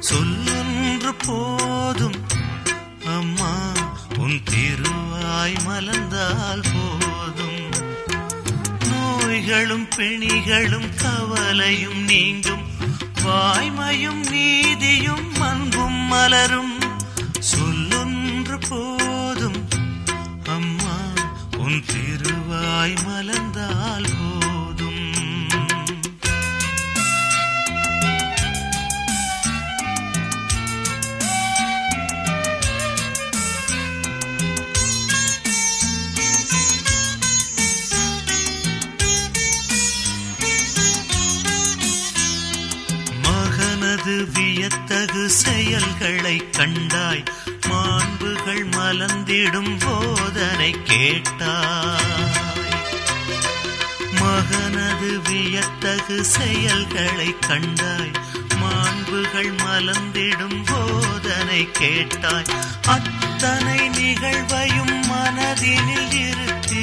சொல்லொன்று போதும் அம்மா உன் திருவாய் மலர்ந்தால் போதும் நோய்களும் பிணிகளும் கவலையும் நீங்கும் வாய்மையும் நீதியும் அன்பும் மலரும் சொல்லொன்று போதும் அம்மா உன் திருவாய் மலர்ந்தால் போதும் மகனது வியத்தகு செயல்களை கண்டாய் மாண்புகள் மலர்ந்திடும் போதனை கேட்டாய் மகனது வியத்தகு செயல்களை கண்டாய் மாண்புகள் மலர்ந்திடும் போதனை கேட்டாய் அத்தனை நிகழ்வையும் மனதினில் இருத்தி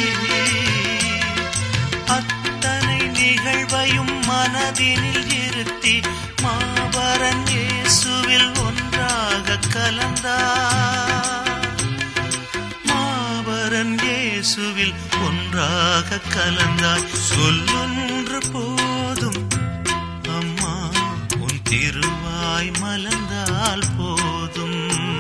அத்தனை நிகழ்வையும் மனதினில் இருத்தி மாபரன் இயேசுவில் ஒன்றாக கலந்தார் மாபரன் இயேசுவில் ஒன்றாக கலந்தாய் சொல்லொன்று போதும் அம்மா உன் திருவாய் மலர்ந்தால் போதும்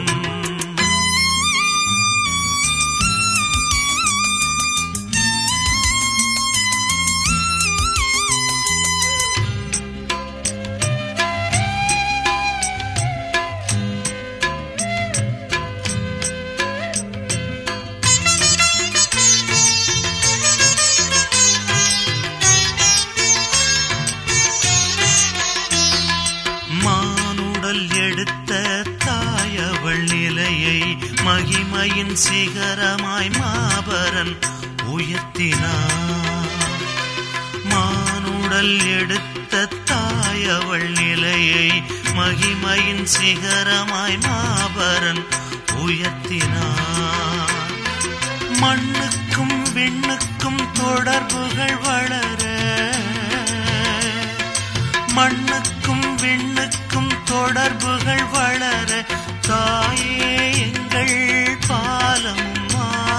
மானுடல் எடுத்த தாயவள் நிலையை மகிமையின் சிகரமாய் மாபரன் உயர்த்தினார் மானுடல் எடுத்த தாயவள் நிலையை மகிமையின் சிகரமாய் மாபரன் உயர்த்தினார் மண்ணுக்கும் விண்ணுக்கும் தொடர்புகள் வளர மண்ணுக்கும் விண்ணுக்கும் தொடர்புகள் வளர தாயே எங்கள் பாலமும்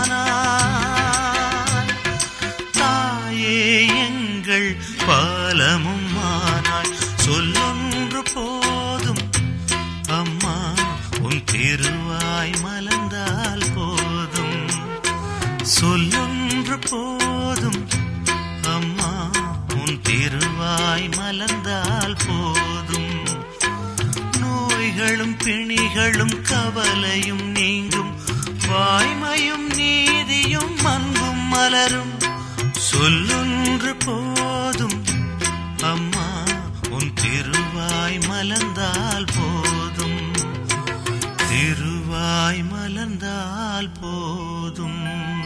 ஆனாய் தாயே எங்கள் பாலமும் ஆனாய் சொல்லொன்று போதும் அம்மா உன் திருவாய் மலர்ந்தால் போதும் சொல்லொன்று போதும் அம்மா உன் திருவாய் மலர்ந்தால் போதும் நோய்களும் பிணிகளும் கவலையும் நீங்கும் வாய்மையும் நீதியும் அன்பும் மலரும் சொல்லொன்று போதும் அம்மா உன் திருவாய் மலர்ந்தால் போதும் திருவாய் மலர்ந்தால் போதும்